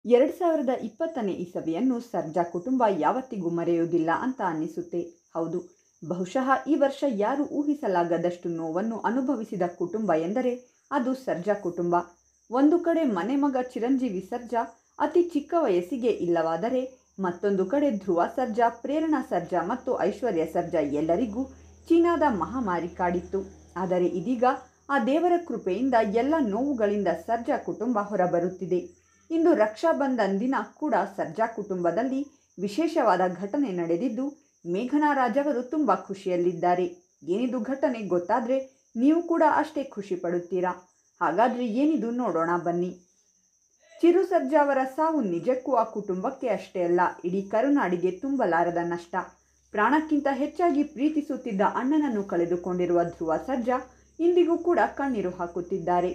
ಎರಡು ಸಾವಿರದ ಇಪ್ಪತ್ತನೇ ಇಸವಿಯನ್ನು ಸರ್ಜಾ ಕುಟುಂಬ ಯಾವತ್ತಿಗೂ ಮರೆಯುವುದಿಲ್ಲ ಅಂತ ಅನ್ನಿಸುತ್ತೆ ಹೌದು ಬಹುಶಃ ಈ ವರ್ಷ ಯಾರು ಊಹಿಸಲಾಗದಷ್ಟು ನೋವನ್ನು ಅನುಭವಿಸಿದ ಕುಟುಂಬ ಎಂದರೆ ಅದು ಸರ್ಜಾ ಕುಟುಂಬ ಒಂದು ಕಡೆ ಮನೆ ಮಗ ಚಿರಂಜೀವಿ ಸರ್ಜಾ ಅತಿ ಚಿಕ್ಕ ವಯಸ್ಸಿಗೆ ಇಲ್ಲವಾದರೆ ಮತ್ತೊಂದು ಕಡೆ ಧ್ರುವ ಸರ್ಜಾ ಪ್ರೇರಣಾ ಸರ್ಜಾ ಮತ್ತು ಐಶ್ವರ್ಯ ಸರ್ಜಾ ಎಲ್ಲರಿಗೂ ಚೀನಾದ ಮಹಾಮಾರಿ ಕಾಡಿತ್ತು ಆದರೆ ಇದೀಗ ಆ ದೇವರ ಕೃಪೆಯಿಂದ ಎಲ್ಲ ನೋವುಗಳಿಂದ ಸರ್ಜಾ ಕುಟುಂಬ ಹೊರಬರುತ್ತಿದೆ ಇಂದು ರಕ್ಷಾಬಂಧನ್ ದಿನ ಕೂಡ ಸರ್ಜಾ ಕುಟುಂಬದಲ್ಲಿ ವಿಶೇಷವಾದ ಘಟನೆ ನಡೆದಿದ್ದು ಮೇಘನಾ ರಾಜ್ ಅವರು ತುಂಬ ಖುಷಿಯಲ್ಲಿದ್ದಾರೆ ಏನಿದು ಘಟನೆ ಗೊತ್ತಾದರೆ ನೀವು ಕೂಡ ಅಷ್ಟೇ ಖುಷಿ ಪಡುತ್ತೀರಾ ಹಾಗಾದರೆ ಏನಿದು ನೋಡೋಣ ಬನ್ನಿ ಚಿರು ಸರ್ಜಾ ಅವರ ಸಾವು ನಿಜಕ್ಕೂ ಆ ಕುಟುಂಬಕ್ಕೆ ಅಷ್ಟೇ ಅಲ್ಲ ಇಡೀ ಕರುನಾಡಿಗೆ ತುಂಬಲಾರದ ನಷ್ಟ ಪ್ರಾಣಕ್ಕಿಂತ ಹೆಚ್ಚಾಗಿ ಪ್ರೀತಿಸುತ್ತಿದ್ದ ಅಣ್ಣನನ್ನು ಕಳೆದುಕೊಂಡಿರುವ ಧ್ರುವ ಸರ್ಜಾ ಇಂದಿಗೂ ಕೂಡ ಕಣ್ಣೀರು ಹಾಕುತ್ತಿದ್ದಾರೆ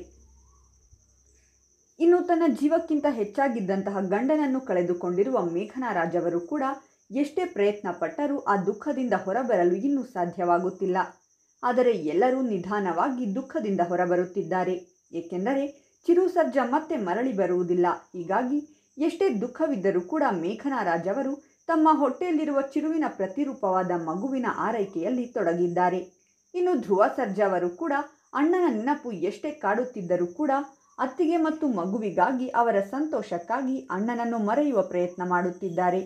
ಇನ್ನು ತನ್ನ ಜೀವಕ್ಕಿಂತ ಹೆಚ್ಚಾಗಿದ್ದಂತಹ ಗಂಡನನ್ನು ಕಳೆದುಕೊಂಡಿರುವ ಮೇಘನಾ ರಾಜ್ ಅವರು ಕೂಡ ಎಷ್ಟೇ ಪ್ರಯತ್ನ ಪಟ್ಟರೂ ಆ ದುಃಖದಿಂದ ಹೊರಬರಲು ಇನ್ನೂ ಸಾಧ್ಯವಾಗುತ್ತಿಲ್ಲ ಆದರೆ ಎಲ್ಲರೂ ನಿಧಾನವಾಗಿ ದುಃಖದಿಂದ ಹೊರಬರುತ್ತಿದ್ದಾರೆ ಏಕೆಂದರೆ ಚಿರು ಸರ್ಜಾ ಮತ್ತೆ ಮರಳಿ ಬರುವುದಿಲ್ಲ ಹೀಗಾಗಿ ಎಷ್ಟೇ ದುಃಖವಿದ್ದರೂ ಕೂಡ ಮೇಘನಾ ರಾಜ್ ಅವರು ತಮ್ಮ ಹೊಟ್ಟೆಯಲ್ಲಿರುವ ಚಿರುವಿನ ಪ್ರತಿರೂಪವಾದ ಮಗುವಿನ ಆರೈಕೆಯಲ್ಲಿ ತೊಡಗಿದ್ದಾರೆ ಇನ್ನು ಧ್ರುವ ಸರ್ಜಾ ಅವರು ಕೂಡ ಅಣ್ಣನ ನೆನಪು ಎಷ್ಟೇ ಕಾಡುತ್ತಿದ್ದರೂ ಕೂಡ ಅತ್ತಿಗೆ ಮತ್ತು ಮಗುವಿಗಾಗಿ ಅವರ ಸಂತೋಷಕ್ಕಾಗಿ ಅಣ್ಣನನ್ನು ಮರೆಯುವ ಪ್ರಯತ್ನ ಮಾಡುತ್ತಿದ್ದಾರೆ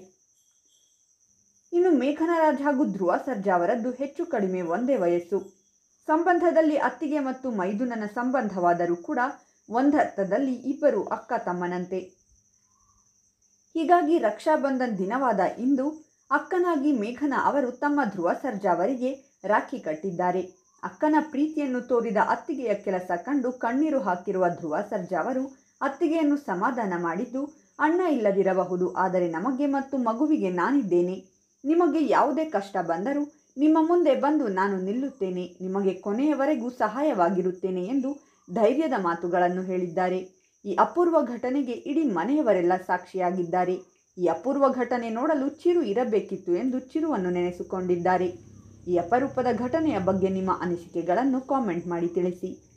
ಇನ್ನು ಮೇಘನರಾಜ್ ಹಾಗೂ ಧ್ರುವ ಸರ್ಜಾ ಅವರದ್ದು ಹೆಚ್ಚು ಕಡಿಮೆ ಒಂದೇ ವಯಸ್ಸು ಸಂಬಂಧದಲ್ಲಿ ಅತ್ತಿಗೆ ಮತ್ತು ಮೈದುನನ ಸಂಬಂಧವಾದರೂ ಕೂಡ ಒಂದರ್ಥದಲ್ಲಿ ಇಬ್ಬರು ಅಕ್ಕ ತಮ್ಮನಂತೆ ಹೀಗಾಗಿ ರಕ್ಷಾಬಂಧನ್ ದಿನವಾದ ಇಂದು ಅಕ್ಕನಾಗಿ ಮೇಘನಾ ಅವರು ತಮ್ಮ ಧ್ರುವ ಸರ್ಜಾ ಅವರಿಗೆ ರಾಖಿ ಕಟ್ಟಿದ್ದಾರೆ ಅಕ್ಕನ ಪ್ರೀತಿಯನ್ನು ತೋರಿದ ಅತ್ತಿಗೆಯ ಕೆಲಸ ಕಂಡು ಕಣ್ಣೀರು ಹಾಕಿರುವ ಧ್ರುವ ಸರ್ಜಾ ಅವರು ಅತ್ತಿಗೆಯನ್ನು ಸಮಾಧಾನ ಮಾಡಿದ್ದು ಅಣ್ಣ ಇಲ್ಲದಿರಬಹುದು ಆದರೆ ನಮಗೆ ಮತ್ತು ಮಗುವಿಗೆ ನಾನಿದ್ದೇನೆ ನಿಮಗೆ ಯಾವುದೇ ಕಷ್ಟ ಬಂದರೂ ನಿಮ್ಮ ಮುಂದೆ ಬಂದು ನಾನು ನಿಲ್ಲುತ್ತೇನೆ ನಿಮಗೆ ಕೊನೆಯವರೆಗೂ ಸಹಾಯವಾಗಿರುತ್ತೇನೆ ಎಂದು ಧೈರ್ಯದ ಮಾತುಗಳನ್ನು ಹೇಳಿದ್ದಾರೆ ಈ ಅಪೂರ್ವ ಘಟನೆಗೆ ಇಡೀ ಮನೆಯವರೆಲ್ಲ ಸಾಕ್ಷಿಯಾಗಿದ್ದಾರೆ ಈ ಅಪೂರ್ವ ಘಟನೆ ನೋಡಲು ಚಿರು ಇರಬೇಕಿತ್ತು ಎಂದು ಚಿರುವನ್ನು ನೆನೆಸಿಕೊಂಡಿದ್ದಾರೆ ಈ ಅಪರೂಪದ ಘಟನೆಯ ಬಗ್ಗೆ ನಿಮ್ಮ ಅನಿಸಿಕೆಗಳನ್ನು ಕಾಮೆಂಟ್ ಮಾಡಿ ತಿಳಿಸಿ